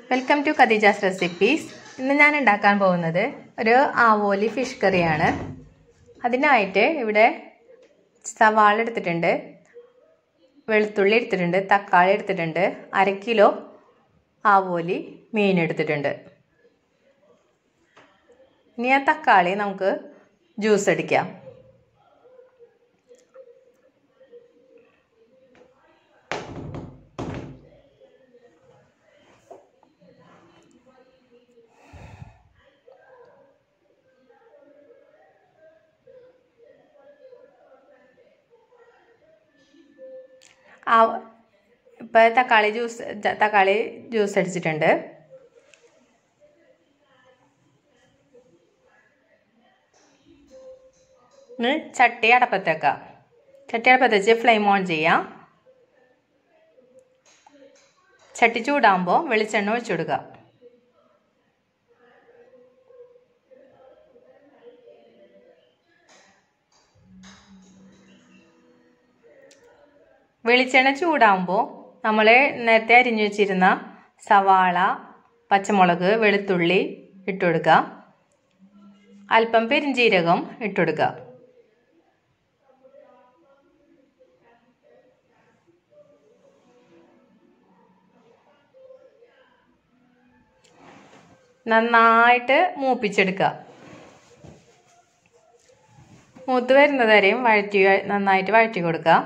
welcome to ഖദീജാസ് recipes ഇന്ന് ഞാൻ ഉണ്ടാക്കാൻ പോകുന്നത് ഒരു ആവോലി ഫിഷ് കറിയാണ് അതിനായിട്ട് ഇവിടെ സവാള എടുത്തിട്ടുണ്ട് വെളുത്തുള്ളി എടുത്തിട്ടുണ്ട് തക്കാളി എടുത്തിട്ടുണ്ട് അര കിലോ ആവോലി മീൻ എടുത്തിട്ടുണ്ട് ഇനി ആ തക്കാളി നമുക്ക് ജ്യൂസ് അടിക്കാം ആ ഇപ്പോൾ തക്കാളി ജ്യൂസ് തക്കാളി ജ്യൂസ് അടിച്ചിട്ടുണ്ട് ഇനി ചട്ടി അടപ്പത്തേക്കാം ചട്ടി അടപ്പത്ത് വെച്ച് ഫ്ലെയിം ഓൺ ചെയ്യാം ചട്ടി ചൂടാകുമ്പോൾ വെളിച്ചെണ്ണ ഒഴിച്ചു കൊടുക്കുക വെളിച്ചെണ്ണ ചൂടാകുമ്പോൾ നമ്മൾ നേരത്തെ അരിഞ്ഞു വെച്ചിരുന്ന സവാള പച്ചമുളക് വെളുത്തുള്ളി ഇട്ട് കൊടുക്കുക അല്പം പെരിഞ്ചീരകം ഇട്ട് കൊടുക്കുക നന്നായിട്ട് മൂപ്പിച്ചെടുക്കുക മൂത്ത് വരുന്നത് വരെയും വഴറ്റി നന്നായിട്ട് വഴറ്റി കൊടുക്കുക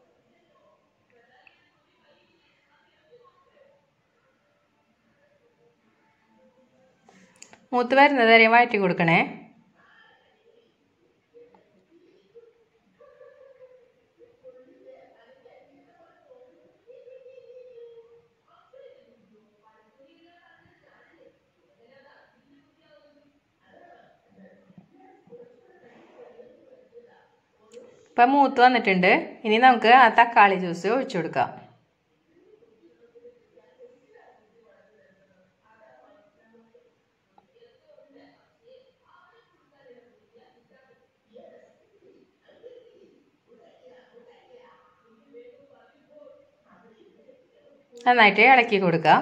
മൂത്ത് വരുന്നത് വരെയും വഴറ്റി കൊടുക്കണേ ഇപ്പം മൂത്ത് വന്നിട്ടുണ്ട് ഇനി നമുക്ക് ആ തക്കാളി ജ്യൂസ് ഒഴിച്ചു കൊടുക്കാം നന്നായിട്ട് ഇളക്കി കൊടുക്കുക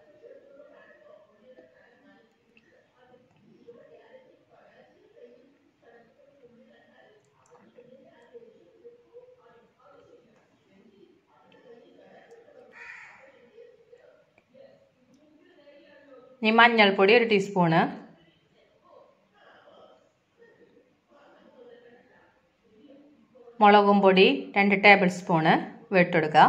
ഇനി മഞ്ഞൾപ്പൊടി ഒരു ടീസ്പൂണ് മുളകും പൊടി രണ്ട് ടേബിൾ സ്പൂണ് വെട്ടെടുക്കുക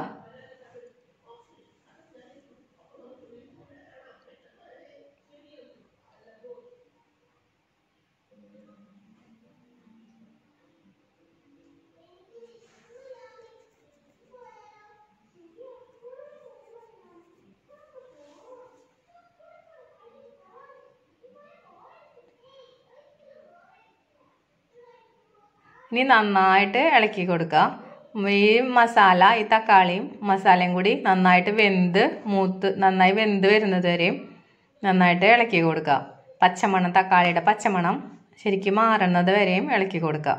ഇനി നന്നായിട്ട് ഇളക്കി കൊടുക്കുക ഈ മസാല ഈ തക്കാളിയും മസാലയും കൂടി നന്നായിട്ട് വെന്ത് മൂത്ത് നന്നായി വെന്ത് വരുന്നത് വരെയും നന്നായിട്ട് ഇളക്കി കൊടുക്കുക പച്ചമണം തക്കാളിയുടെ പച്ചമണം ശരിക്കും മാറുന്നത് വരെയും ഇളക്കി കൊടുക്കുക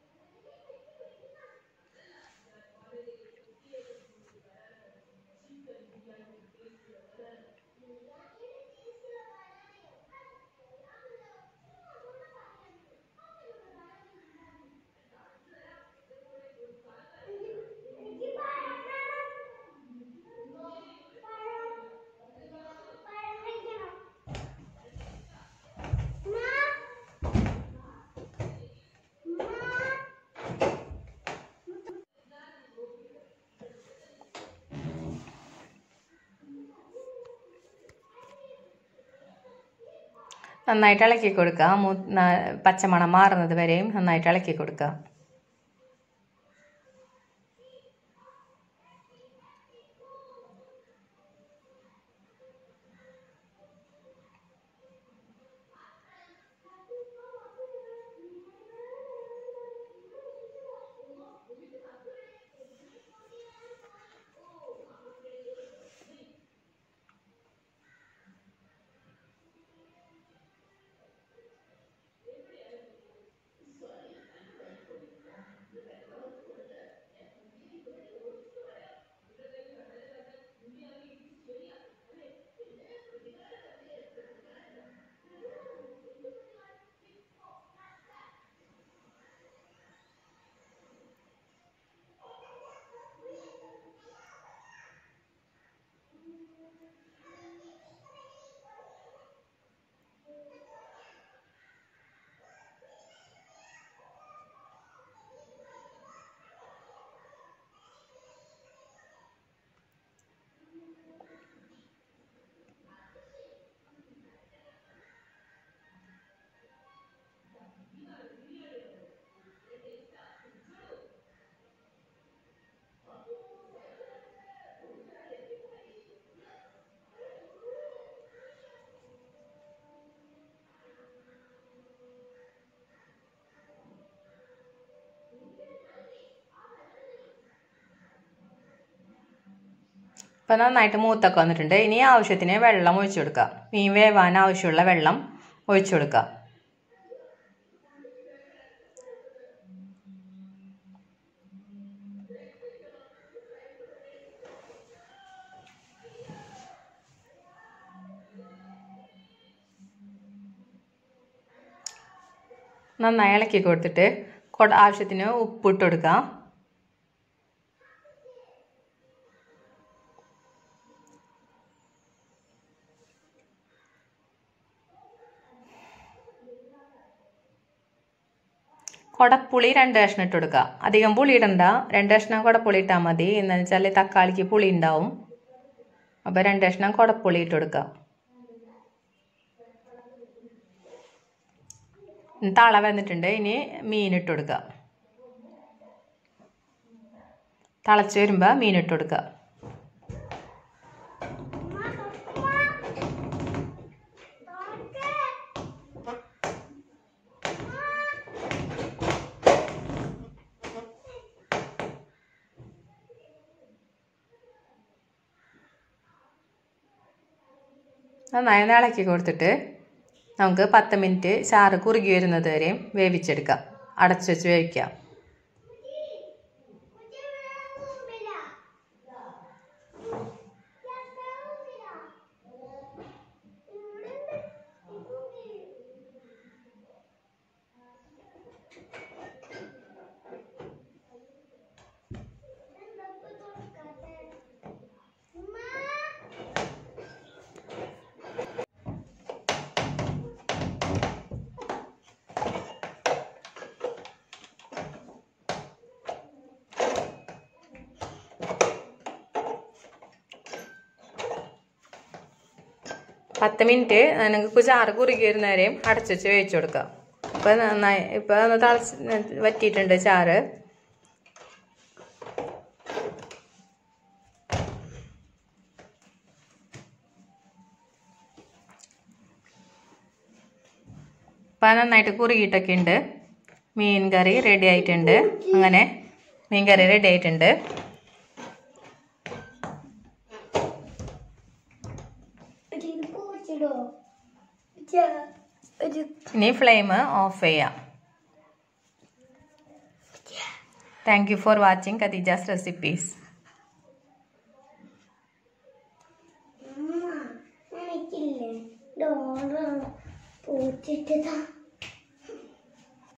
നന്നായിട്ട് ഇളക്കി കൊടുക്കുക മൂ പച്ചമണം മാറുന്നത് വരെയും നന്നായിട്ട് ഇളക്കി കൊടുക്കുക ഇപ്പം നന്നായിട്ട് മൂത്തൊക്കെ വന്നിട്ടുണ്ട് ഇനി ആവശ്യത്തിന് വെള്ളം ഒഴിച്ചു കൊടുക്കുക മീൻ വേവാൻ ആവശ്യമുള്ള വെള്ളം ഒഴിച്ചു കൊടുക്കുക നന്നായി ഇളക്കി കൊടുത്തിട്ട് കൊട ആവശ്യത്തിന് ഉപ്പിട്ട് കൊടുക്കാം കുടപ്പുളി രണ്ട് കഷ്ണം ഇട്ട് കൊടുക്കുക അധികം പുളി ഇടണ്ട രണ്ട് കഷ്ണം കുടപ്പുളി ഇട്ടാൽ മതി എന്ന് വെച്ചാൽ തക്കാളിക്ക് പുളി ഉണ്ടാവും അപ്പോൾ രണ്ട് കഷ്ണം കുടപ്പുളി ഇട്ട് കൊടുക്കുക തള വന്നിട്ടുണ്ട് ഇനി മീൻ ഇട്ട് കൊടുക്കുക തിളച്ച് വരുമ്പോൾ മീൻ ഇട്ട് കൊടുക്കുക നന്നായി ഒന്ന് ഇളക്കി കൊടുത്തിട്ട് നമുക്ക് പത്ത് മിനിറ്റ് ചാറ് കുറുകി വരുന്നത് വരെയും വേവിച്ചെടുക്കാം അടച്ചു വെച്ച് വേവിക്കാം പത്ത് മിനിറ്റ് നിങ്ങൾക്ക് ചാറ് കുറുകി വരുന്നവരെയും അടച്ചു വെച്ച് വേവിച്ചു കൊടുക്കുക ഇപ്പം നന്നായി ഇപ്പം ഒന്ന് തിളച്ച് വറ്റിയിട്ടുണ്ട് ചാറ് ഇപ്പം നന്നായിട്ട് കുറുകിയിട്ടൊക്കെ ഉണ്ട് മീൻ കറി റെഡി ആയിട്ടുണ്ട് അങ്ങനെ മീൻ കറി റെഡി ആയിട്ടുണ്ട് ഇനി ഫ്ലെയിം ഓഫ് ചെയ്യാം thank you for watching Khadeeja's recipes